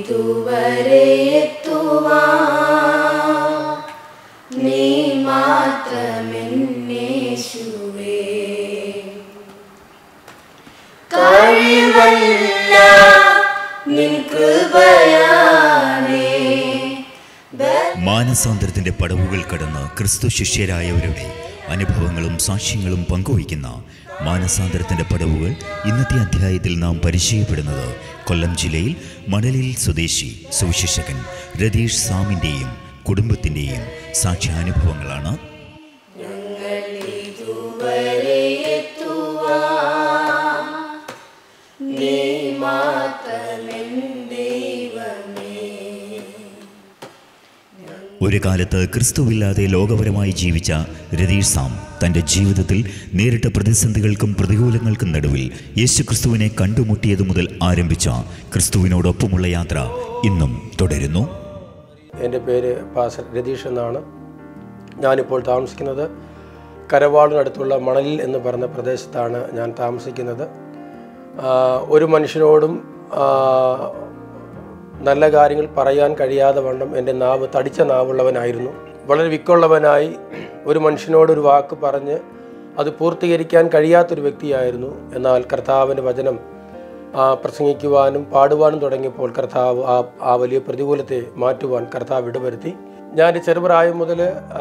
ഇതുവരെ എത്തുവാ നീ മാത്രമെന്നേശുവേ കഴിവല്ല നിൻ കൃപയാണേ മാനസാന്തരത്തിന്റെ പടവുകൾ കടന്ന് ക്രിസ്തു ശിഷ്യരായവരുടെ അനുഭവങ്ങളും സാക്ഷ്യങ്ങളും പങ്കുവയ്ക്കുന്ന മാനസാന്തരത്തിന്റെ പടവുകൾ ഇന്നത്തെ അധ്യായത്തിൽ നാം പരിചയപ്പെടുന്നത് കൊല്ലം ജില്ലയിൽ മണലിൽ സ്വദേശി സുവിശേഷകൻ രതീഷ് സാമിൻ്റെയും കുടുംബത്തിൻ്റെയും സാക്ഷ്യാനുഭവങ്ങളാണ് ഞങ്ങൾ ഇതുവരെ എത്തുവാ നീ മാത്രമെൻ ദൈവമേ ഒരു കാലത്ത് ക്രിസ്തുവില്ലാതെ ലോകപരമായി ജീവിച്ച രതീഷ് സാം തൻ്റെ ജീവിതത്തിൽ നേരിട്ട പ്രതിസന്ധികൾക്കും പ്രതികൂലങ്ങൾക്കും നടുവിൽ യേശു ക്രിസ്തുവിനെ കണ്ടുമുട്ടിയതു മുതൽ ആരംഭിച്ച ക്രിസ്തുവിനോടൊപ്പമുള്ള യാത്ര ഇന്നും തുടരുന്നു എൻ്റെ പേര് പാസർ രതീഷ് എന്നാണ് ഞാനിപ്പോൾ താമസിക്കുന്നത് കരവാളിനടുത്തുള്ള മണലിൽ എന്ന് പറഞ്ഞ പ്രദേശത്താണ് ഞാൻ താമസിക്കുന്നത് ആ, ഒരു മനുഷ്യനോടും ആ, നല്ല കാര്യങ്ങൾ പറയാൻ കഴിയാതെ വണ്ണം എൻ്റെ നാവ് തടിച്ച നാവുള്ളവനായിരുന്നു വളരെ വിക്കുള്ളവനായി ഒരു മനുഷ്യനോട് ഒരു വാക്ക് പറഞ്ഞ് അത് പൂർത്തീകരിക്കാൻ കഴിയാത്തൊരു വ്യക്തിയായിരുന്നു എന്നാൽ കർത്താവിൻ്റെ വചനം ആ, പ്രസംഗിക്കുവാനും പാടുവാനും തുടങ്ങിയപ്പോൾ കർത്താവ് ആ ആ വലിയ പ്രതികൂലത്തെ മാറ്റുവാൻ കർത്താവ് ഇടവരുത്തി ഞാൻ ചെറുപ്രായം മുതൽ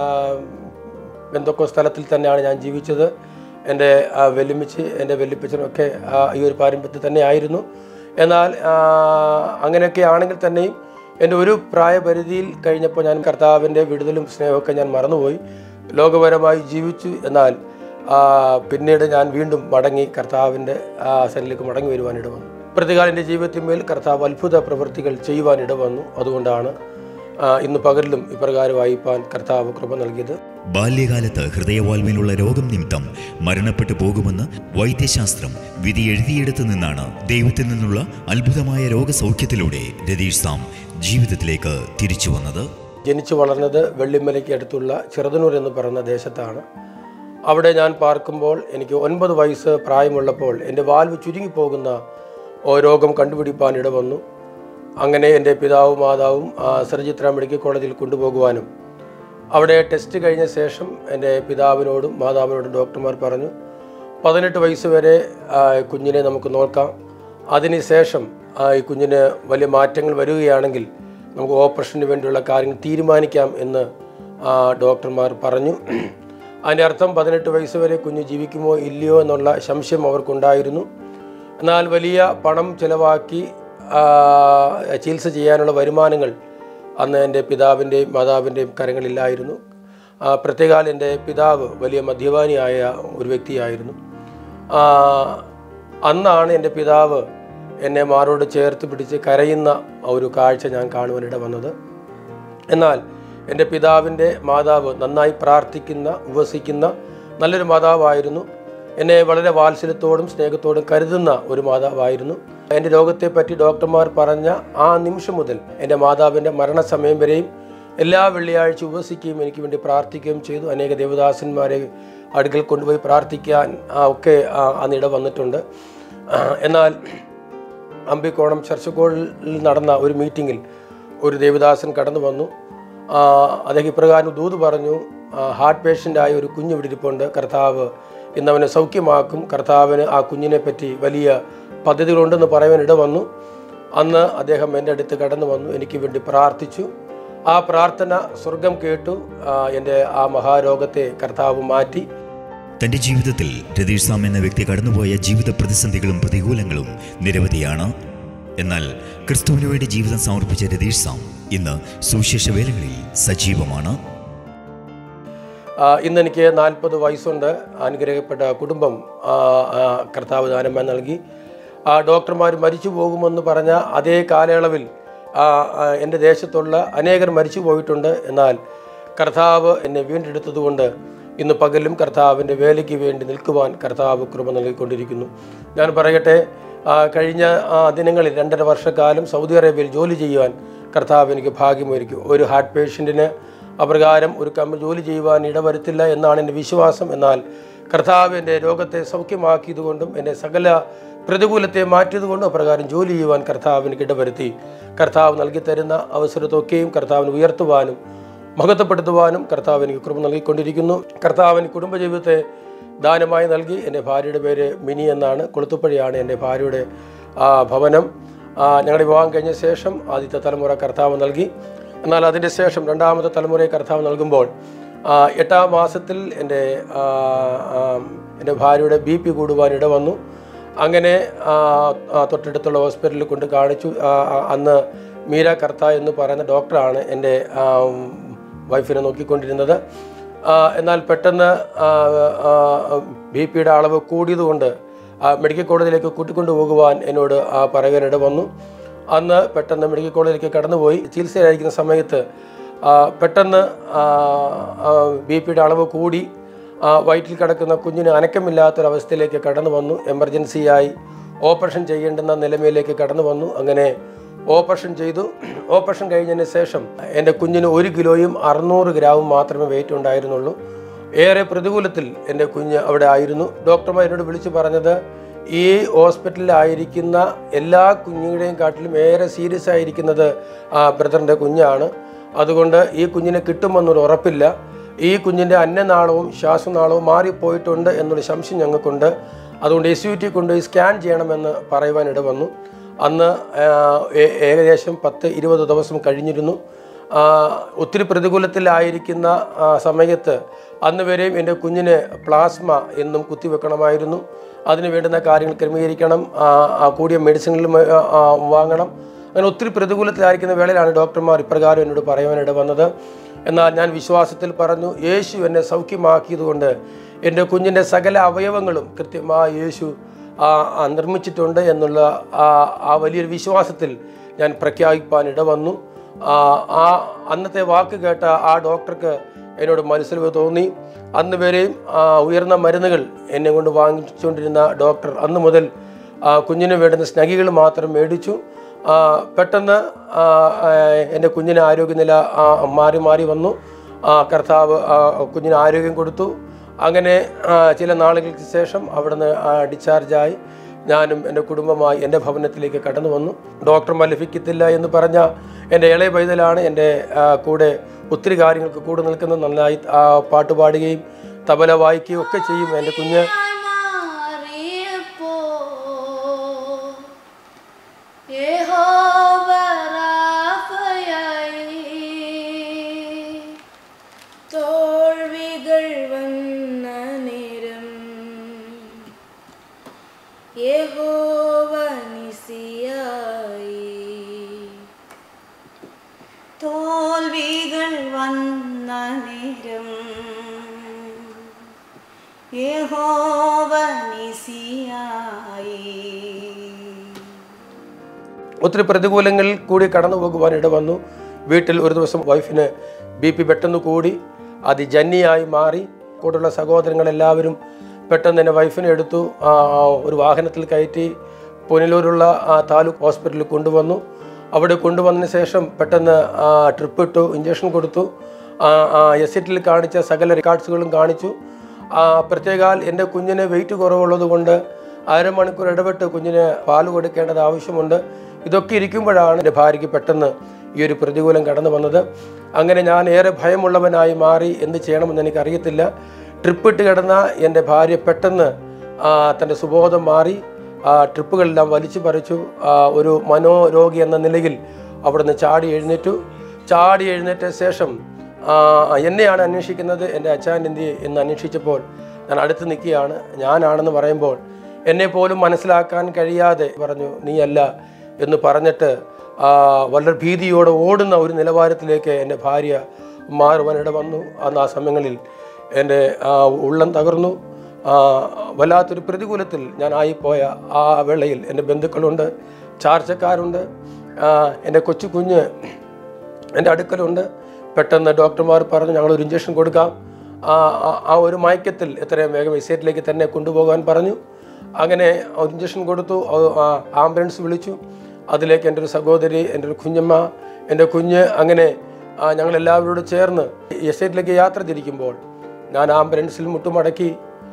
എന്തൊക്കെ സ്ഥലത്തിൽ തന്നെയാണ് ഞാൻ ജീവിച്ചത് എൻ്റെ ആ, വെല്ലുമിച്ച് എൻ്റെ വെല്ലുപ്പിച്ചനൊക്കെ ആ, ഈ ഒരു പാരമ്പര്യത്തിൽ തന്നെ ആയിരുന്നു എന്നാൽ ആ, അങ്ങനെയൊക്കെ ആണെങ്കിൽ തന്നെയും എൻ്റെ ഒരു പ്രായപരിധിയിൽ കഴിഞ്ഞപ്പോൾ ഞാൻ കർത്താവിൻ്റെ വിടുതലും സ്നേഹമൊക്കെ ഞാൻ മറന്നുപോയി ലോകപരമായി ജീവിച്ചു എന്നാൽ ആ, പിന്നീട് ഞാൻ വീണ്ടും മടങ്ങി കർത്താവിൻ്റെ ആ സനിലേക്ക് മടങ്ങി വരുവാൻ ഇടവന്നു പ്രതികാല എൻ്റെ ജീവിതത്തിന്മേൽ കർത്താവ് അത്ഭുത പ്രവൃത്തികൾ ചെയ്യുവാൻ ഇടവന്നു അതുകൊണ്ടാണ് ആ, ഇന്ന് പകലിലും ഇപ്രകാരം വായിപ്പാൻ കർത്താവ് കൃപ നൽകിയത് ബാല്യകാലത്ത് ഹൃദയവാൽവിലുള്ള രോഗം നിമിത്തം മരണപ്പെട്ടു പോകുമെന്ന് വൈദ്യശാസ്ത്രം വിധി എഴുതിയെടുത്തു നിന്നാണ് ദൈവത്തിൽ നിന്നുള്ള അത്ഭുതമായ രോഗസൗഖ്യത്തിലൂടെ രതീഷ് സാം ജീവിതത്തിലേക്ക് തിരിച്ചു വന്നത് ജനിച്ചു വളർന്നത് വെള്ളിമലയ്ക്ക് അടുത്തുള്ള ചെറുതനൂർ എന്ന് പറയുന്ന ദേശത്താണ് അവിടെ ഞാൻ പാർക്കുമ്പോൾ എനിക്ക് ഒൻപത് വയസ്സ് പ്രായമുള്ളപ്പോൾ എൻ്റെ വാൽവ് ചുരുങ്ങിപ്പോകുന്ന ഓ രോഗം കണ്ടുപിടിപ്പാൻ ഇടവന്നു അങ്ങനെ എൻ്റെ പിതാവും മാതാവും ആ, സർജിത്ര മെഡിക്കൽ കോളേജിൽ കൊണ്ടുപോകുവാനും അവിടെ ടെസ്റ്റ് കഴിഞ്ഞ ശേഷം എൻ്റെ പിതാവിനോടും മാതാവിനോടും ഡോക്ടർമാർ പറഞ്ഞു പതിനെട്ട് വയസ്സ് വരെ ആ, കുഞ്ഞിനെ നമുക്ക് നോക്കാം അതിനുശേഷം ആ, ഈ കുഞ്ഞിന് വലിയ മാറ്റങ്ങൾ വരികയാണെങ്കിൽ നമുക്ക് ഓപ്പറേഷന് വേണ്ടിയുള്ള കാര്യങ്ങൾ തീരുമാനിക്കാം എന്ന് ആ, ഡോക്ടർമാർ പറഞ്ഞു അതിൻ്റെ അർത്ഥം പതിനെട്ട് വയസ്സ് വരെ കുഞ്ഞ് ജീവിക്കുമോ ഇല്ലയോ എന്നുള്ള സംശയം അവർക്കുണ്ടായിരുന്നു എന്നാൽ വലിയ പണം ചിലവാക്കി ആ, ചികിത്സ ചെയ്യാനുള്ള വരുമാനങ്ങൾ അന്ന് എൻ്റെ പിതാവിൻ്റെയും മാതാവിൻ്റെയും കരങ്ങളില്ലായിരുന്നു ആ, പ്രത്യേകാൽ എൻ്റെ പിതാവ് വലിയ മദ്യപാനിയായ ഒരു വ്യക്തിയായിരുന്നു ആ, അന്നാണ് എൻ്റെ പിതാവ് എന്നെ മാറോട് ചേർത്ത് പിടിച്ച് കരയുന്ന ഒരു കാഴ്ച ഞാൻ കാണുവാനിട വന്നത് എന്നാൽ എൻ്റെ പിതാവിൻ്റെ മാതാവ് നന്നായി പ്രാർത്ഥിക്കുന്ന ഉപവസിക്കുന്ന നല്ലൊരു മാതാവായിരുന്നു എന്നെ വളരെ വാത്സല്യത്തോടും സ്നേഹത്തോടും കരുതുന്ന ഒരു മാതാവായിരുന്നു എൻ്റെ രോഗത്തെപ്പറ്റി ഡോക്ടർമാർ പറഞ്ഞ ആ നിമിഷം മുതൽ എൻ്റെ മാതാവിൻ്റെ മരണസമയം വരെയും എല്ലാ വെള്ളിയാഴ്ച ഉപവസിക്കുകയും എനിക്ക് വേണ്ടി പ്രാർത്ഥിക്കുകയും ചെയ്തു അനേക ദേവദാസന്മാരെ അടുക്കൽ കൊണ്ടുപോയി പ്രാർത്ഥിക്കാൻ ആ, ഒക്കെ ആ, അന്നിട വന്നിട്ടുണ്ട് ആ, എന്നാൽ അമ്പിക്കോണം ചർച്ചക്കോളിൽ നടന്ന ഒരു മീറ്റിങ്ങിൽ ഒരു ദേവദാസൻ കടന്നു വന്നു ആ, അദ്ദേഹം ഇപ്രകാരം ദൂത് പറഞ്ഞു ആ, ഹാർട്ട് പേഷ്യൻ്റായ ഒരു കുഞ്ഞ് ഇവിടെ ഇരിപ്പുണ്ട് കർത്താവ് ഇന്ന് അവനെ സൗഖ്യമാക്കും കർത്താവിന് ആ കുഞ്ഞിനെ പറ്റി വലിയ പദ്ധതികളുണ്ടെന്ന് പറയാൻ ഇട വന്നു അന്ന് അദ്ദേഹം എൻ്റെ അടുത്ത് കടന്നു വന്നു എനിക്ക് വേണ്ടി പ്രാർത്ഥിച്ചു ആ പ്രാർത്ഥന സ്വർഗം കേട്ടു ആ, എൻ്റെ ആ മഹാരോഗത്തെ കർത്താവ് മാറ്റി തന്റെ ജീവിതത്തിൽ രതീഷ് സാം എന്ന വ്യക്തി കടന്നുപോയ ജീവിത പ്രതിസന്ധികളും പ്രതികൂലങ്ങളും നിരവധിയാണ് എന്നാൽ ക്രിസ്തുവിനു വേണ്ടി ജീവിതം സമർപ്പിച്ച രതീഷ് സാം ഇന്ന് സുവിശേഷ വേലകളിൽ സജീവമാണ് ആ, ഇന്ന് എനിക്ക് നാൽപ്പത് വയസ്സുണ്ട് അനുഗ്രഹിക്കപ്പെട്ട കുടുംബം ആ, ആ, കർത്താവ് ദാനമായി നൽകി ആ ഡോക്ടർമാർ മരിച്ചു പോകുമെന്ന് പറഞ്ഞ അതേ കാലയളവിൽ ആ, ആ, എൻ്റെ ദേശത്തുള്ള അനേകർ മരിച്ചു പോയിട്ടുണ്ട് എന്നാൽ കർത്താവ് എന്നെ വീണ്ടെടുത്തതുകൊണ്ട് ഇന്ന് പകലും കർത്താവിൻ്റെ വേലയ്ക്ക് വേണ്ടി നിൽക്കുവാൻ കർത്താവ് കൃപ നൽകിക്കൊണ്ടിരിക്കുന്നു ഞാൻ പറയട്ടെ ആ, കഴിഞ്ഞ ആ, ദിനങ്ങളിൽ രണ്ടര വർഷക്കാലം സൗദി അറേബ്യയിൽ ജോലി ചെയ്യുവാൻ കർത്താവ് എനിക്ക് ഭാഗ്യമൊരുക്കി ഒരു ഹാർട്ട് പേഷ്യൻറ്റിന് അപ്രകാരം ഒരു കമ്പ് ജോലി ചെയ്യുവാൻ ഇടവരുത്തില്ല എന്നാണ് എൻ്റെ വിശ്വാസം എന്നാൽ കർത്താവ് എൻ്റെ രോഗത്തെ സൗഖ്യമാക്കിയതുകൊണ്ടും എൻ്റെ സകല പ്രതികൂലത്തെ മാറ്റിയതുകൊണ്ട് അപ്രകാരം ജോലി ചെയ്യുവാൻ കർത്താവിന് ഇടവരുത്തി കർത്താവ് നൽകി തരുന്ന അവസരത്തൊക്കെയും കർത്താവിന് ഉയർത്തുവാനും മഹത്വപ്പെടുത്തുവാനും കർത്താവ് എനിക്ക് കൃപ നൽകിക്കൊണ്ടിരിക്കുന്നു കർത്താവിന് കുടുംബജീവിതത്തെ ദാനമായി നൽകി എൻ്റെ ഭാര്യയുടെ പേര് മിനി എന്നാണ് കൊളുത്തുപ്പഴിയാണ് എൻ്റെ ഭാര്യയുടെ ആ, ഭവനം ആ, ഞങ്ങളുടെ വിവാഹം കഴിഞ്ഞ ശേഷം ആദ്യത്തെ തലമുറ കർത്താവ് നൽകി എന്നാൽ അതിൻ്റെ ശേഷം രണ്ടാമത്തെ തലമുറയെ കർത്താവ് നൽകുമ്പോൾ ആ, എട്ടാം മാസത്തിൽ എൻ്റെ ആ, ആ, എൻ്റെ ഭാര്യയുടെ ബി പി കൂടുവാൻ ഇട വന്നു അങ്ങനെ ആ, ആ, തൊട്ടടുത്തുള്ള ഹോസ്പിറ്റലിൽ കൊണ്ട് കാണിച്ചു ആ, ആ, അന്ന് മീര കർത്ത എന്ന് പറയുന്ന ഡോക്ടറാണ് എൻ്റെ ആ, വൈഫിനെ നോക്കിക്കൊണ്ടിരുന്നത് ആ, എന്നാൽ പെട്ടെന്ന് ബി പിയുടെ അളവ് കൂടിയതുകൊണ്ട് ആ, മെഡിക്കൽ കോളേജിലേക്ക് കൂട്ടിക്കൊണ്ടു പോകുവാൻ എന്നോട് ആ, പറയാനിട വന്നു അന്ന് പെട്ടെന്ന് മെഡിക്കൽ കോളേജിലേക്ക് കടന്നുപോയി ചികിത്സയിലായിരിക്കുന്ന സമയത്ത് ആ, പെട്ടെന്ന് ബി പിയുടെ അളവ് കൂടി ആ, വയറ്റിൽ കിടക്കുന്ന കുഞ്ഞിന് അനക്കമില്ലാത്തൊരവസ്ഥയിലേക്ക് കടന്നു വന്നു എമർജൻസിയായി ഓപ്പറേഷൻ ചെയ്യേണ്ടുന്ന നിലമയിലേക്ക് കടന്നു വന്നു അങ്ങനെ ഓപ്പറേഷൻ ചെയ്തു ഓപ്പറേഷൻ കഴിഞ്ഞതിന് ശേഷം എൻ്റെ കുഞ്ഞിന് ഒരു കിലോയും അറുന്നൂറ് ഗ്രാമും മാത്രമേ വെയിറ്റ് ഉണ്ടായിരുന്നുള്ളൂ ഏറെ പ്രതികൂലത്തിൽ എൻ്റെ കുഞ്ഞ് അവിടെ ആയിരുന്നു ഡോക്ടർമാർ എന്നോട് വിളിച്ചു പറഞ്ഞത് ഈ ഹോസ്പിറ്റലിലായിരിക്കുന്ന എല്ലാ കുഞ്ഞുങ്ങളെയും കാട്ടിലും ഏറെ സീരിയസ് ആയിരിക്കുന്നത് ആ ബ്രദറിൻ്റെ കുഞ്ഞാണ് അതുകൊണ്ട് ഈ കുഞ്ഞിനെ കിട്ടുമെന്നൊരു ഉറപ്പില്ല ഈ കുഞ്ഞിൻ്റെ അന്നനാളവും ശ്വാസനാളവും മാറിപ്പോയിട്ടുണ്ട് എന്നൊരു സംശയം ഞങ്ങൾക്കുണ്ട് അതുകൊണ്ട് എസ് യു ടി കൊണ്ടുപോയി സ്കാൻ ചെയ്യണമെന്ന് പറയുവാൻ ഇട വന്നു അന്ന് ആ, ഏ- ഏകദേശം പത്ത് ഇരുപത് ദിവസം കഴിഞ്ഞിരുന്നു ആ, ഒത്തിരി പ്രതികൂലത്തിലായിരിക്കുന്ന ആ, സമയത്ത് അന്ന് വരെയും എൻ്റെ കുഞ്ഞിന് പ്ലാസ്മ എന്നും കുത്തിവെക്കണമായിരുന്നു അതിന് വേണ്ടുന്ന കാര്യങ്ങൾ ക്രമീകരിക്കണം ആ, ആ കൂടിയ മെഡിസിനുകൾ വാങ്ങണം അങ്ങനെ ഒത്തിരി പ്രതികൂലത്തിലായിരിക്കുന്ന വേളയിലാണ് ഡോക്ടർമാർ ഇപ്രകാരം എന്നോട് പറയുവാനിട വന്നത് എന്നാൽ ഞാൻ വിശ്വാസത്തിൽ പറഞ്ഞു യേശു എന്നെ സൗഖ്യമാക്കിയതുകൊണ്ട് എൻ്റെ കുഞ്ഞിൻ്റെ സകല അവയവങ്ങളും കൃത്യമായി യേശു ആ, ആ, നിർമ്മിച്ചിട്ടുണ്ട് എന്നുള്ള ആ ആ വലിയൊരു വിശ്വാസത്തിൽ ഞാൻ പ്രഖ്യാപിപ്പാൻ ഇടവന്നു ആ, ആ അന്നത്തെ വാക്ക് കേട്ട ആ ഡോക്ടർക്ക് എന്നോട് മനസ്സിൽ തോന്നി അന്ന് വരെയും ആ, ഉയർന്ന മരുന്നുകൾ എന്നെ കൊണ്ട് വാങ്ങിച്ചുകൊണ്ടിരുന്ന ഡോക്ടർ അന്ന് മുതൽ ആ, കുഞ്ഞിന് വേണ്ടുന്ന സ്നഗികൾ മാത്രം മേടിച്ചു ആ, പെട്ടെന്ന് ആ, ആ, എൻ്റെ കുഞ്ഞിന് ആരോഗ്യനില ആ, മാറി മാറി വന്നു ആ, കർത്താവ് ആ, കുഞ്ഞിന് ആരോഗ്യം കൊടുത്തു അങ്ങനെ ആ, ചില നാളുകൾക്ക് ശേഷം അവിടുന്ന് ആ, ഡിസ്ചാർജായി ഞാനും എൻ്റെ കുടുംബമായി എൻ്റെ ഭവനത്തിലേക്ക് കടന്നു വന്നു ഡോക്ടർമാർ ലഭിക്കത്തില്ല എന്ന് പറഞ്ഞ എൻ്റെ ഇളയ പൈതലാണ് എൻ്റെ ആ, കൂടെ ഒത്തിരി കാര്യങ്ങൾക്ക് കൂടെ നിൽക്കുന്നത് നന്നായി ആ, പാട്ട് പാടുകയും തബല വായിക്കുകയും ഒക്കെ ചെയ്യും എൻ്റെ കുഞ്ഞ് മാറിയപ്പോ യഹോവ റാഫയായി തോൽവികൾ വന്ന നേരം യഹോവ നിസിയായി തോൽവികൾ വന്ന നേരം യഹോവ നിസിയായി ഒത്തിരി പ്രതികൂലങ്ങളിൽ കൂടി കടന്നു പോകുവാൻ ഇട വന്നു വീട്ടിൽ ഒരു ദിവസം വൈഫിന് ബി പി പെട്ടെന്ന് കൂടി അത് ജന്നിയായി മാറി കൂടെയുള്ള സഹോദരങ്ങളെല്ലാവരും പെട്ടെന്ന് എൻ്റെ വൈഫിനെ എടുത്തു ആ, ഒരു വാഹനത്തിൽ കയറ്റി പുനലൂരുള്ള ആ, താലൂക്ക് ഹോസ്പിറ്റലിൽ കൊണ്ടുവന്നു അവിടെ കൊണ്ടുവന്നതിന് ശേഷം പെട്ടെന്ന് ട്രിപ്പ് ഇട്ടു ഇഞ്ചക്ഷൻ കൊടുത്തു എസിറ്റിൽ കാണിച്ച സകല റെക്കോർഡ്സുകളും കാണിച്ചു ആ, പ്രത്യേകാൽ എൻ്റെ കുഞ്ഞിന് വെയിറ്റ് കുറവുള്ളത് കൊണ്ട് അരമണിക്കൂർ ഇടപെട്ട് കുഞ്ഞിന് പാല് കൊടുക്കേണ്ടത് ആവശ്യമുണ്ട് ഇതൊക്കെ ഇരിക്കുമ്പോഴാണ് എൻ്റെ ഭാര്യയ്ക്ക് പെട്ടെന്ന് ഈ ഒരു പ്രതികൂലം കടന്നു വന്നത് അങ്ങനെ ഞാൻ ഏറെ ഭയമുള്ളവനായി മാറി എന്ത് ചെയ്യണമെന്ന് എനിക്കറിയത്തില്ല ട്രിപ്പിട്ട് കിടന്ന എൻ്റെ ഭാര്യ പെട്ടെന്ന് ആ, തൻ്റെ സുബോധം മാറി ആ, ട്രിപ്പുകളെല്ലാം വലിച്ചു പറിച്ചു ആ, ഒരു മനോരോഗി എന്ന നിലയിൽ അവിടുന്ന് ചാടി എഴുന്നേറ്റു ചാടി എഴുന്നേറ്റ ശേഷം ആ, എന്നെയാണ് അന്വേഷിക്കുന്നത് എൻ്റെ അച്ഛൻ എന്തി എന്ന് അന്വേഷിച്ചപ്പോൾ ഞാൻ അടുത്ത് നിൽക്കുകയാണ് ഞാനാണെന്ന് പറയുമ്പോൾ എന്നെ പോലും മനസ്സിലാക്കാൻ കഴിയാതെ പറഞ്ഞു നീയല്ല എന്ന് പറഞ്ഞിട്ട് ആ, വളരെ ഭീതിയോടെ ഓടുന്ന ഒരു നിലവാരത്തിലേക്ക് എൻ്റെ ഭാര്യ മാറുവാനിട വന്നു അന്ന് ആ സമയങ്ങളിൽ എൻ്റെ ആ, ഉള്ളം തകർന്നു ആ, വല്ലാത്തൊരു പ്രതികൂലത്തിൽ ഞാൻ ആയിപ്പോയ ആ വേളയിൽ എൻ്റെ ബന്ധുക്കളുണ്ട് ചാർച്ചക്കാരുണ്ട് ആ, എൻ്റെ കൊച്ചു കുഞ്ഞ് എൻ്റെ അടുക്കലുണ്ട് പെട്ടെന്ന് ഡോക്ടർമാർ പറഞ്ഞു ഞങ്ങൾ ഒരു ഇഞ്ചക്ഷൻ കൊടുക്കാം ആ ആ- ആ ഒരു മയക്കത്തിൽ എത്രയും വേഗം എസ്റ്റേറ്റിലേക്ക് തന്നെ കൊണ്ടുപോകാൻ പറഞ്ഞു അങ്ങനെ ഇഞ്ചക്ഷൻ കൊടുത്തു ആ- ആ ആംബുലൻസ് വിളിച്ചു അതിലേക്ക് എൻ്റെ ഒരു സഹോദരി എൻ്റെ ഒരു കുഞ്ഞമ്മ എൻ്റെ കുഞ്ഞ് അങ്ങനെ ആ, ഞങ്ങളെല്ലാവരോടും ചേർന്ന് എസ്റ്റേറ്റിലേക്ക് യാത്ര തിരിക്കുമ്പോൾ ഞാൻ ആംബുലൻസിൽ മുട്ടുമടക്കി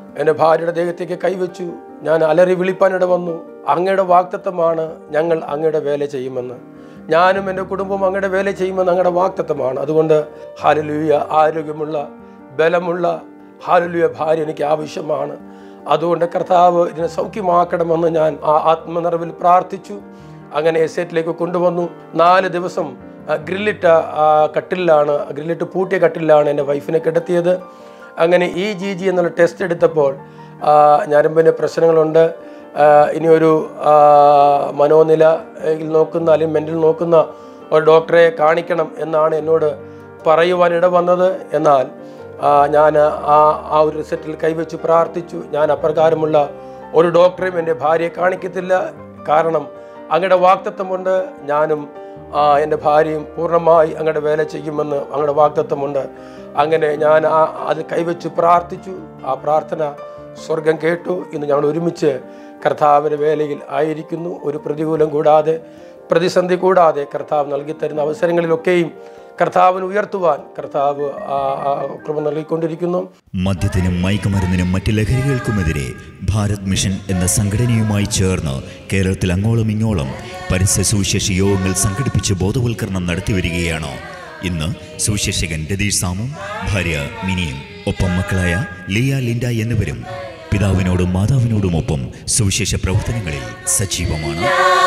എൻ്റെ ഭാര്യയുടെ ദേഹത്തേക്ക് കൈവച്ചു ഞാൻ അലറി വിളിപ്പാനിട വന്നു അങ്ങയുടെ വാക്തത്വമാണ് ഞങ്ങൾ അങ്ങയുടെ വേല ചെയ്യുമെന്ന് ഞാനും എൻ്റെ കുടുംബവും അങ്ങയുടെ വേല ചെയ്യുമെന്ന് അങ്ങയുടെ വാക്തത്വമാണ് അതുകൊണ്ട് ഹാലലുയ ആരോഗ്യമുള്ള ബലമുള്ള ഹാലലുയ ഭാര്യ എനിക്ക് ആവശ്യമാണ് അതുകൊണ്ട് കർത്താവ് ഇതിനെ സൗഖ്യമാക്കണമെന്ന് ഞാൻ ആ ആത്മനിറവിൽ പ്രാർത്ഥിച്ചു അങ്ങനെ എസ്റ്റേറ്റിലേക്ക് കൊണ്ടുവന്നു നാല് ദിവസം ആ, ഗ്രില്ലിട്ട ആ, കട്ടിലാണ് ഗ്രില്ലിട്ട് പൂട്ടിയ കട്ടിലാണ് എൻ്റെ വൈഫിനെ കിടത്തിയത് അങ്ങനെ ഈ ജി ജി എന്നുള്ള ടെസ്റ്റ് എടുത്തപ്പോൾ ആ, ഞരമ്പിന് പ്രശ്നങ്ങളുണ്ട് ആ, ഇനിയൊരു ആ, മനോനിലയിൽ നോക്കുന്ന അല്ലെങ്കിൽ മെൻ്റൽ നോക്കുന്ന ഒരു ഡോക്ടറെ കാണിക്കണം എന്നാണ് എന്നോട് പറയുവാൻ ഇട വന്നത് എന്നാൽ ഞാൻ ആ ആ ഒരു റിസൾട്ടിൽ കൈവച്ച് പ്രാർത്ഥിച്ചു ഞാൻ അപ്രകാരമുള്ള ഒരു ഡോക്ടറെയും എൻ്റെ ഭാര്യയെ കാണിക്കത്തില്ല കാരണം അങ്ങയുടെ വാക്തത്വമുണ്ട് ഞാനും ആ, എൻ്റെ ഭാര്യയും പൂർണ്ണമായി അങ്ങയുടെ വേല ചെയ്യുമെന്ന് അങ്ങയുടെ വാക്തത്വമുണ്ട് അങ്ങനെ ഞാൻ ആ അത് കൈവച്ച് പ്രാർത്ഥിച്ചു ആ പ്രാർത്ഥന സ്വർഗം കേട്ടു ഇന്ന് ഞങ്ങൾ ഒരുമിച്ച് കർത്താവിൻ്റെ വേലയിൽ ആയിരിക്കുന്നു ഒരു പ്രതികൂലം കൂടാതെ പ്രതിസന്ധി കൂടാതെ കർത്താവ് നൽകിത്തരുന്ന അവസരങ്ങളിലൊക്കെയും കർത്താവിന് ഉയർത്തുവാൻ കർത്താവ് ആ ആ കൃപ നൽകിക്കൊണ്ടിരിക്കുന്നു മദ്യത്തിനും മയക്കുമരുന്നിനും മറ്റ് ലഹരികൾക്കുമെതിരെ ഭാരത് മിഷൻ എന്ന സംഘടനയുമായി ചേർന്ന് കേരളത്തിൽ അങ്ങോളം ഇങ്ങോളം പരസ്യ സുവിശേഷ യോഗങ്ങൾ സംഘടിപ്പിച്ച് ബോധവൽക്കരണം നടത്തിവരികയാണ് ഇന്ന് സുവിശേഷകൻ രതീഷ് സാമും ഭാര്യ മിനിയും ഒപ്പം മക്കളായ ലിയ ലിൻഡ എന്നിവരും പിതാവിനോടും മാതാവിനോടുമൊപ്പം സുവിശേഷ പ്രവർത്തനങ്ങളിൽ സജീവമാണ്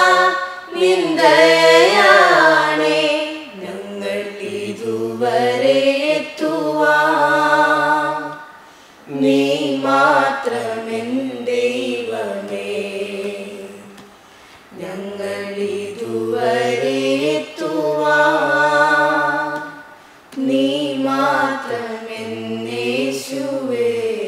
നിന്ദയാണേ ഞങ്ങൾ ഇതുവരെ എത്തുവാൻ നീ മാത്രമെൻ ദൈവമേ ഞങ്ങൾ ഇതുവരെ എത്തുവാൻ നീ മാത്രമെൻ യേശുവേ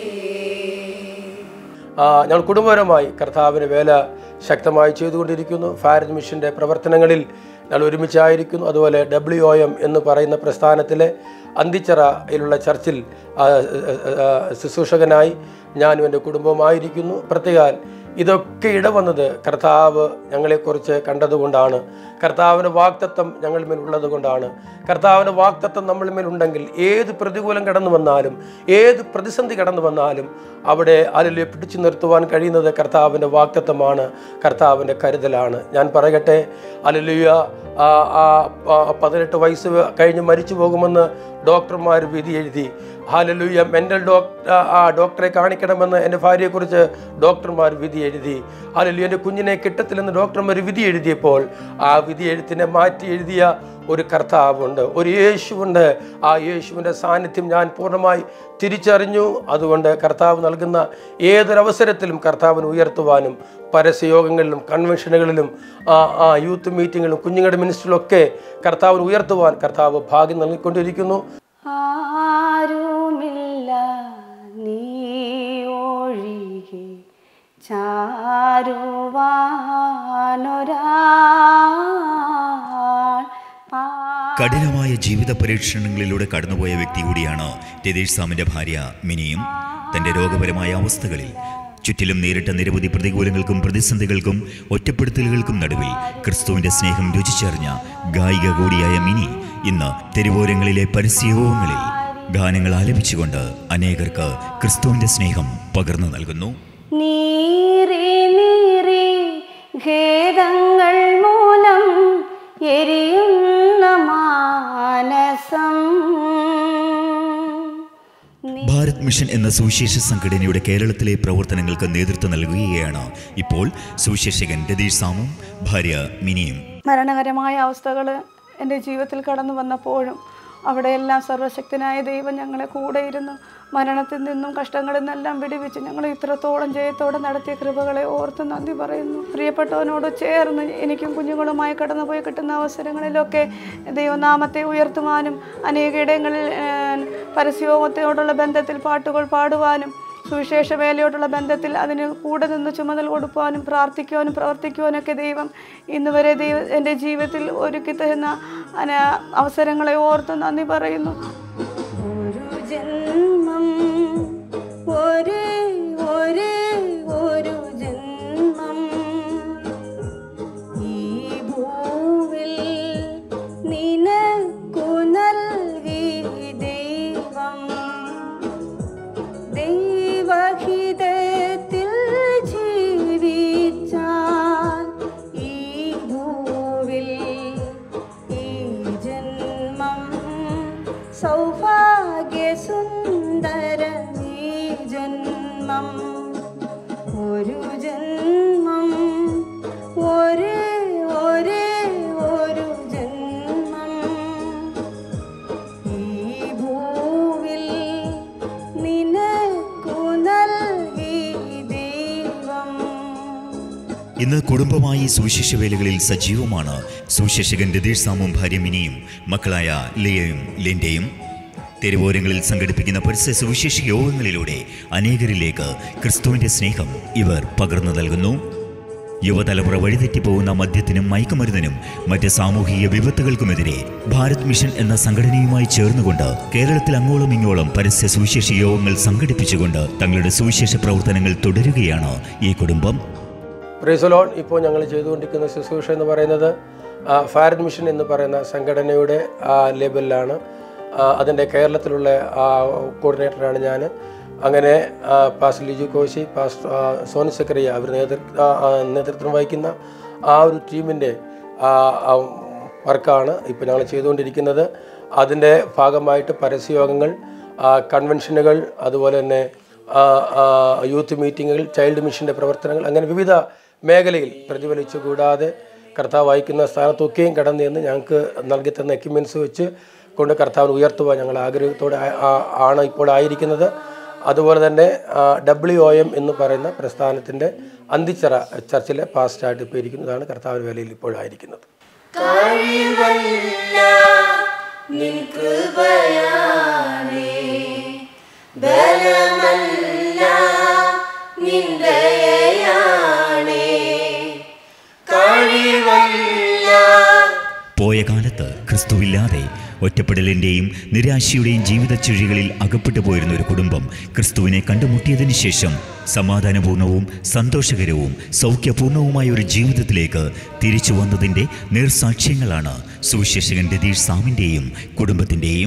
ആ, ഞങ്ങൾ കുടുംബപരമായി കർത്താവിന് വേല ശക്തമായി ചെയ്തുകൊണ്ടിരിക്കുന്നു ഭാരത് മിഷൻ്റെ പ്രവർത്തനങ്ങളിൽ ഞങ്ങൾ ഒരുമിച്ചായിരിക്കുന്നു അതുപോലെ ഡബ്ല്യു ഒ എം എന്ന് പറയുന്ന പ്രസ്ഥാനത്തിലെ അന്തിച്ചറയിലുള്ള ചർച്ചിൽ ആ, ആ, ശുശ്രൂഷകനായി ഞാനും എൻ്റെ കുടുംബവുമായിരിക്കുന്നു പ്രത്യേകാൽ ഇതൊക്കെ ഇടവന്നത് കർത്താവ് ഞങ്ങളെക്കുറിച്ച് കണ്ടതുകൊണ്ടാണ് കർത്താവിൻ്റെ വാക്തത്വം ഞങ്ങളിൽ മേൽ ഉള്ളത് കൊണ്ടാണ് കർത്താവിൻ്റെ വാക്തത്വം നമ്മളിൽ മേലുണ്ടെങ്കിൽ ഏത് പ്രതികൂലം കടന്നു വന്നാലും ഏത് പ്രതിസന്ധി കടന്നു വന്നാലും അവിടെ അലലിയെ പിടിച്ചു നിർത്തുവാൻ കഴിയുന്നത് കർത്താവിൻ്റെ വാക്തത്വമാണ് കർത്താവിൻ്റെ കരുതലാണ് ഞാൻ പറയട്ടെ അലലിയ ആ ആ, ആ, പതിനെട്ട് വയസ്സ് കഴിഞ്ഞ് മരിച്ചു പോകുമെന്ന് ഡോക്ടർമാർ വിധി എഴുതി ഹാലലുയ മെൻ്റൽ ഡോക്ടർ ആ ഡോക്ടറെ കാണിക്കണമെന്ന് എൻ്റെ ഭാര്യയെക്കുറിച്ച് ഡോക്ടർമാർ വിധി എഴുതി ഹാലലുയ എൻ്റെ കുഞ്ഞിനെ കിട്ടത്തില്ലെന്ന് ഡോക്ടർമാർ വിധി എഴുതിയപ്പോൾ ആ വിധി എഴുത്തിനെ മാറ്റി എഴുതിയ ഒരു കർത്താവുണ്ട് ഒരു യേശുവുണ്ട് ആ യേശുവിൻ്റെ സാന്നിധ്യം ഞാൻ പൂർണ്ണമായി തിരിച്ചറിഞ്ഞു അതുകൊണ്ട് കർത്താവ് നൽകുന്ന ഏതൊരവസരത്തിലും കർത്താവിന് ഉയർത്തുവാനും പരസ്യയോഗങ്ങളിലും കൺവെൻഷനുകളിലും ആ ആ യൂത്ത് മീറ്റിങ്ങിലും കുഞ്ഞുങ്ങളുടെ മിനിസ്റ്ററിലൊക്കെ കർത്താവിന് ഉയർത്തുവാൻ കർത്താവ് ഭാഗ്യം നൽകിക്കൊണ്ടിരിക്കുന്നു ആരുമില്ല നീ ഒഴികെ ചാരുവാനൊരാൾ പാ കഠിനമായ ജീവിത പരീക്ഷണങ്ങളിലൂടെ കടന്നുപോയ വ്യക്തി കൂടിയാണ് രതീഷ് സാമിന്റെ ഭാര്യ മിനിയും തന്റെ രോഗപരമായ അവസ്ഥകളിൽ ചുറ്റിലും നേരിട്ട നിരവധി പ്രതികൂലങ്ങൾക്കും പ്രതിസന്ധികൾക്കും ഒറ്റപ്പെടുത്തലുകൾക്കും നടുവിൽ ക്രിസ്തുവിന്റെ സ്നേഹം രുചിച്ചറിഞ്ഞ ഗായിക കൂടിയായ മിനി ഇന്ന് തെരുവോരങ്ങളിലെ പരസ്യയോഗങ്ങളിൽ ഗാനങ്ങൾ ആലപിച്ചുകൊണ്ട് അനേകർക്ക് ക്രിസ്തുവിന്റെ സ്നേഹം പകർന്നു നൽകുന്നു നീറി നീറി ഖേദങ്ങൾ മൂലം എരിയുന്ന മാനസം ഭാരത് മിഷൻ എന്ന സുവിശേഷ സംഘടനയുടെ കേരളത്തിലെ പ്രവർത്തനങ്ങൾക്ക് നേതൃത്വം നൽകുകയാണ് ഇപ്പോൾ സുവിശേഷകൻ രതീഷ് സാമും ഭാര്യ മിനിയും മരണകരമായ അവസ്ഥകൾ എൻ്റെ ജീവിതത്തിൽ കടന്നു വന്നപ്പോഴും അവിടെയെല്ലാം സർവശക്തനായ ദൈവം ഞങ്ങളെ കൂടെ ഇരുന്നു മരണത്തിൽ നിന്നും കഷ്ടങ്ങളിൽ നിന്നെല്ലാം വിടുവിച്ച് ഞങ്ങൾ ഇത്രത്തോളം ജയത്തോടെ നടത്തിയ കൃപകളെ ഓർത്ത് നന്ദി പറയുന്നു പ്രിയപ്പെട്ടവനോട് ചേർന്ന് എനിക്കും കുഞ്ഞുങ്ങളുമായി കടന്നുപോയി കിട്ടുന്ന അവസരങ്ങളിലൊക്കെ ദൈവനാമത്തെ ഉയർത്തുവാനും അനേകയിടങ്ങളിൽ ഏഹ്, പരസ്യയോഗത്തോടുള്ള ബന്ധത്തിൽ പാട്ടുകൾ പാടുവാനും സുവിശേഷ വേലയോടുള്ള ബന്ധത്തിൽ അതിന് കൂടെ നിന്ന് ചുമതല കൊടുക്കുവാനും പ്രാർത്ഥിക്കുവാനും പ്രവർത്തിക്കുവാനൊക്കെ ദൈവം ഇന്ന് വരെ ദൈവ എൻ്റെ ജീവിതത്തിൽ ഒരുക്കി തരുന്ന അന- അവസരങ്ങളെ ഓർത്ത് നന്ദി പറയുന്നു ഒരു ജന്മം ഒരേ ഒരേ ഒരു ജന്മം ഈ ഭൂവിൽ നിനക്കു നൽകി ദൈവം ദൈവഹിത ഇന്ന് കുടുംബമായി സുവിശേഷ വേലകളിൽ സജീവമാണ് സുവിശേഷകൻ രതീഷ് സാമും ഭാര്യ മിനിയും മക്കളായ ലിയയും ലിൻഡയും തെരുവോരങ്ങളിൽ സംഘടിപ്പിക്കുന്ന പരസ്യ സുവിശേഷ യോഗങ്ങളിലൂടെ അനേകരിലേക്ക് ക്രിസ്തുവിന്റെ സ്നേഹം ഇവർ പകർന്നു നൽകുന്നു യുവതലമുറ വഴിതെറ്റിപ്പോകുന്ന മദ്യത്തിനും മയക്കുമരുന്നിനും മറ്റ് സാമൂഹിക വിപത്തുകൾക്കുമെതിരെ ഭാരത് മിഷൻ എന്ന സംഘടനയുമായി ചേർന്നുകൊണ്ട് കേരളത്തിൽ അങ്ങോളം ഇങ്ങോളം പരസ്യ സുവിശേഷ യോഗങ്ങൾ സംഘടിപ്പിച്ചുകൊണ്ട് തങ്ങളുടെ സുവിശേഷ പ്രവർത്തനങ്ങൾ തുടരുകയാണ് ഈ കുടുംബം പ്രീസലോൺ ഇപ്പോൾ ഞങ്ങൾ ചെയ്തുകൊണ്ടിരിക്കുന്ന ശുശ്രൂഷ എന്ന് പറയുന്നത് ആ, ഭാരത് മിഷൻ എന്ന് പറയുന്ന സംഘടനയുടെ ആ, ലേബലിലാണ് ആ, അതിൻ്റെ കേരളത്തിലുള്ള ആ, കോർഡിനേറ്ററാണ് ഞാൻ അങ്ങനെ ആ, പാസ്റ്റർ ലിജു കോശി പാസ്റ്റർ ആ, സോനി സക്കറിയ അവർ നേതൃ ആ, ആ, നേതൃത്വം വഹിക്കുന്ന ആ ഒരു ടീമിൻ്റെ വർക്കാണ് ഇപ്പോൾ ഞങ്ങൾ ചെയ്തുകൊണ്ടിരിക്കുന്നത് അതിൻ്റെ ഭാഗമായിട്ട് പരസ്യയോഗങ്ങൾ ആ, കൺവെൻഷനുകൾ അതുപോലെ തന്നെ ആ, ആ, യൂത്ത് മീറ്റിങ്ങുകൾ ചൈൽഡ് മിഷൻ്റെ പ്രവർത്തനങ്ങൾ അങ്ങനെ വിവിധ മേഖലയിൽ പ്രതിഫലിച്ചു കൂടാതെ കർത്താവ് വഹിക്കുന്ന സ്ഥാനത്തൊക്കെയും കടന്നു എന്ന് ഞങ്ങൾക്ക് നൽകി തന്ന എക്യുപ്മെൻറ്റ്സ് വെച്ച് കൊണ്ട് കർത്താവിന് ഉയർത്തുവാൻ ഞങ്ങൾ ആഗ്രഹത്തോടെ ആ- ആ- ആണ് ഇപ്പോൾ ആയിരിക്കുന്നത് അതുപോലെ തന്നെ ഡബ്ല്യു ഒ എം എന്ന് പറയുന്ന പ്രസ്ഥാനത്തിൻ്റെ അന്തിച്ചറ ചർച്ചിലെ പാസ്റ്റായിട്ട് ഇപ്പോൾ ഇരിക്കുന്നതാണ് കർത്താവിന് വേലയിൽ ഇപ്പോഴായിരിക്കുന്നത് കഴിവല്ല നിൻ കൃപയാണേ ബലമല്ല നിൻ ദയയാണേ കഴിവല്ല പോയ കാലത്ത് ക്രിസ്തുവില്ലാതെ ഒറ്റപ്പെടലിൻ്റെയും നിരാശയുടെയും ജീവിത ചുഴികളിൽ അകപ്പെട്ടു പോയിരുന്ന ഒരു കുടുംബം ക്രിസ്തുവിനെ കണ്ടുമുട്ടിയതിന് ശേഷം സമാധാനപൂർണവും സന്തോഷകരവും സൗഖ്യപൂർണവുമായ ഒരു ജീവിതത്തിലേക്ക് തിരിച്ചു വന്നതിൻ്റെ നേർസാക്ഷ്യങ്ങളാണ് സുവിശേഷകൻ രതീഷ് സാമിൻ്റെയും കുടുംബത്തിൻ്റെയും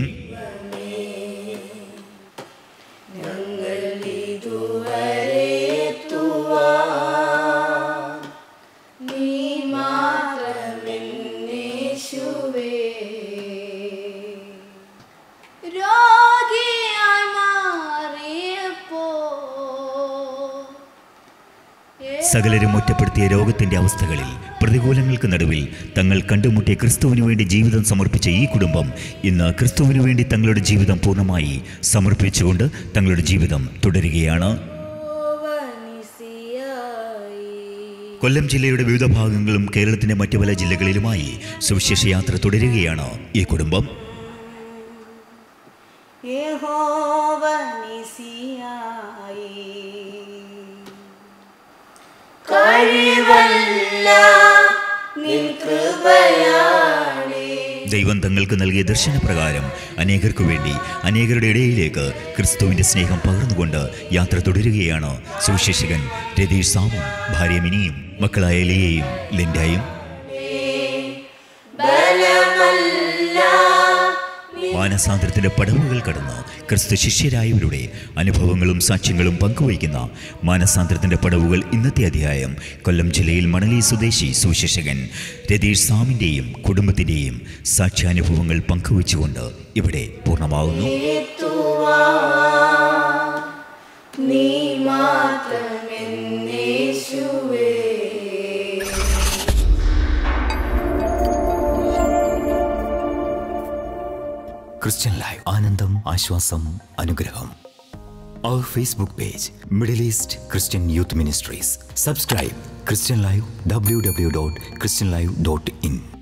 നീ മാത്രമെന്നേശുവേ രോഗിയായി മാറിയപ്പോ സകലരും ഒറ്റപ്പെടുത്തിയ രോഗത്തിന്റെ അവസ്ഥകളിൽ പ്രതികൂലങ്ങൾക്ക് നടുവിൽ തങ്ങൾ കണ്ടുമുട്ടിയ ക്രിസ്തുവിനു വേണ്ടി ജീവിതം സമർപ്പിച്ച ഈ കുടുംബം ഇന്ന് ക്രിസ്തുവിനു വേണ്ടി തങ്ങളുടെ ജീവിതം പൂർണ്ണമായി സമർപ്പിച്ചുകൊണ്ട് തങ്ങളുടെ ജീവിതം തുടരുകയാണ് കൊല്ലം ജില്ലയുടെ വിവിധ ഭാഗങ്ങളും കേരളത്തിന്റെ മറ്റു പല ജില്ലകളിലുമായി സുവിശേഷ യാത്ര തുടരുകയാണ് ഈ കുടുംബം യഹോവ നിസിയായി കഴിവല്ല നിൻ കൃപയാണേ ദൈവം തങ്ങൾക്ക് നൽകിയ ദർശനപ്രകാരം അനേകർക്കു വേണ്ടി അനേകരുടെ ഇടയിലേക്ക് ക്രിസ്തുവിന്റെ സ്നേഹം പകർന്നുകൊണ്ട് യാത്ര തുടരുകയാണ് സുവിശേഷകൻ രതീഷ് സാമും ഭാര്യ മിനിയും മക്കളായ ലിയയും ലിൻഡായും മാനസാന്തരത്തിന്റെ പടവുകൾ കടന്ന് ക്രിസ്തു ശിഷ്യരായവരുടെ അനുഭവങ്ങളും സാക്ഷ്യങ്ങളും പങ്കുവയ്ക്കുന്ന മാനസാന്തരത്തിന്റെ പടവുകൾ ഇന്നത്തെ അധ്യായം കൊല്ലം ജില്ലയിൽ മണലി സ്വദേശി സുവിശേഷകൻ രതീഷ് സാമിന്റെയും കുടുംബത്തിന്റെയും സാക്ഷ്യാനുഭവങ്ങൾ പങ്കുവച്ചുകൊണ്ട് ഇവിടെ പൂർണ്ണമാകുന്നു നീ മാത്രമെന്നേശുവേ ക്രിസ്ത്യൻ ലൈവ് ആനന്ദം ആശ്വാസം അനുഗ്രഹം അവർ Facebook page Middle East Christian Youth Ministries subscribe Christian Live W W dot Christian Live dot in